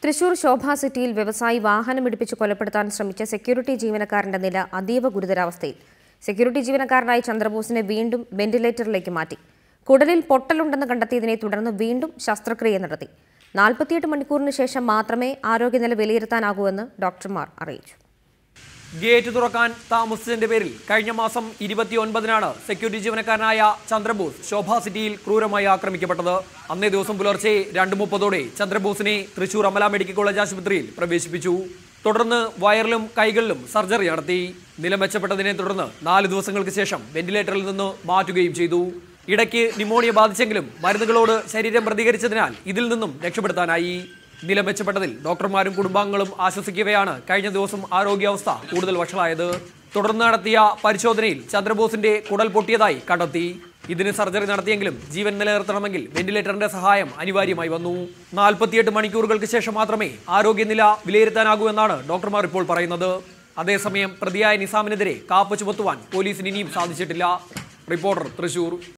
തൃശൂർ ശോഭ സിറ്റിയിൽ വ്യവസായി വാഹനമിടിപ്പിച്ച് കൊലപ്പെടുത്താൻ ശ്രമിച്ച സെക്യൂരിറ്റി ജീവനക്കാരന്റെ നില അതീവ ഗുരുതരാവസ്ഥയിൽ സെക്യൂരിറ്റി ജീവനക്കാരനായ ചന്ദ്രബോസിനെ വീണ്ടും വെന്റിലേറ്ററിലേക്ക് മാറ്റി കുടലിൽ പൊട്ടലുണ്ടെന്ന് കണ്ടെത്തിയതിനെ തുടർന്ന് വീണ്ടും ശസ്ത്രക്രിയ നടത്തി നാൽപ്പത്തിയെട്ട് മണിക്കൂറിന് ശേഷം മാത്രമേ ആരോഗ്യനില വിലയിരുത്താനാകൂവെന്ന് ഡോക്ടർമാർ അറിയിച്ചു ഗേറ്റ് തുറക്കാൻ താമസിച്ചതിന്റെ പേരിൽ കഴിഞ്ഞ മാസം ഇരുപത്തിയൊൻപതിനാണ് സെക്യൂരിറ്റി ജീവനക്കാരനായ ചന്ദ്രബോസ് ശോഭ സിറ്റിയിൽ ക്രൂരമായി ആക്രമിക്കപ്പെട്ടത് അന്നേ ദിവസം പുലർച്ചെ രണ്ട് മുപ്പതോടെ ചന്ദ്രബോസിനെ തൃശൂർ അമല മെഡിക്കൽ കോളേജ് ആശുപത്രിയിൽ പ്രവേശിപ്പിച്ചു തുടർന്ന് വയറിലും കൈകളിലും സർജറി നടത്തി നില മെച്ചപ്പെട്ടതിനെ തുടർന്ന് നാല് ദിവസങ്ങൾക്ക് ശേഷം വെന്റിലേറ്ററിൽ നിന്ന് മാറ്റുകയും ചെയ്തു ഇടയ്ക്ക് ന്യൂമോണിയ ബാധിച്ചെങ്കിലും മരുന്നുകളോട് ശരീരം പ്രതികരിച്ചതിനാൽ ഇതിൽ നിന്നും രക്ഷപ്പെടുത്താനായി നില മെച്ചപ്പെട്ടതിൽ ഡോക്ടർമാരും കുടുംബാംഗങ്ങളും ആശ്വസിക്കവെയാണ് കഴിഞ്ഞ ദിവസം ആരോഗ്യാവസ്ഥ കൂടുതൽ വഷളായത് തുടർന്ന് നടത്തിയ പരിശോധനയിൽ ചന്ദ്രബോസിന്റെ കുടൽ പൊട്ടിയതായി കണ്ടെത്തി ഇതിന് സർജറി നടത്തിയെങ്കിലും ജീവൻ നിലനിർത്തണമെങ്കിൽ വെന്റിലേറ്ററിന്റെ സഹായം അനിവാര്യമായി വന്നു നാൽപ്പത്തിയെട്ട് മണിക്കൂറുകൾക്ക് ശേഷം മാത്രമേ ആരോഗ്യനില വിലയിരുത്താനാകൂ എന്നാണ് ഡോക്ടർമാർ ഇപ്പോൾ പറയുന്നത് അതേസമയം പ്രതിയായ നിസാമിനെതിരെ കാപ്പ് ചുമത്തുവാൻ പോലീസിന് ഇനിയും സാധിച്ചിട്ടില്ല റിപ്പോർട്ടർ തൃശൂർ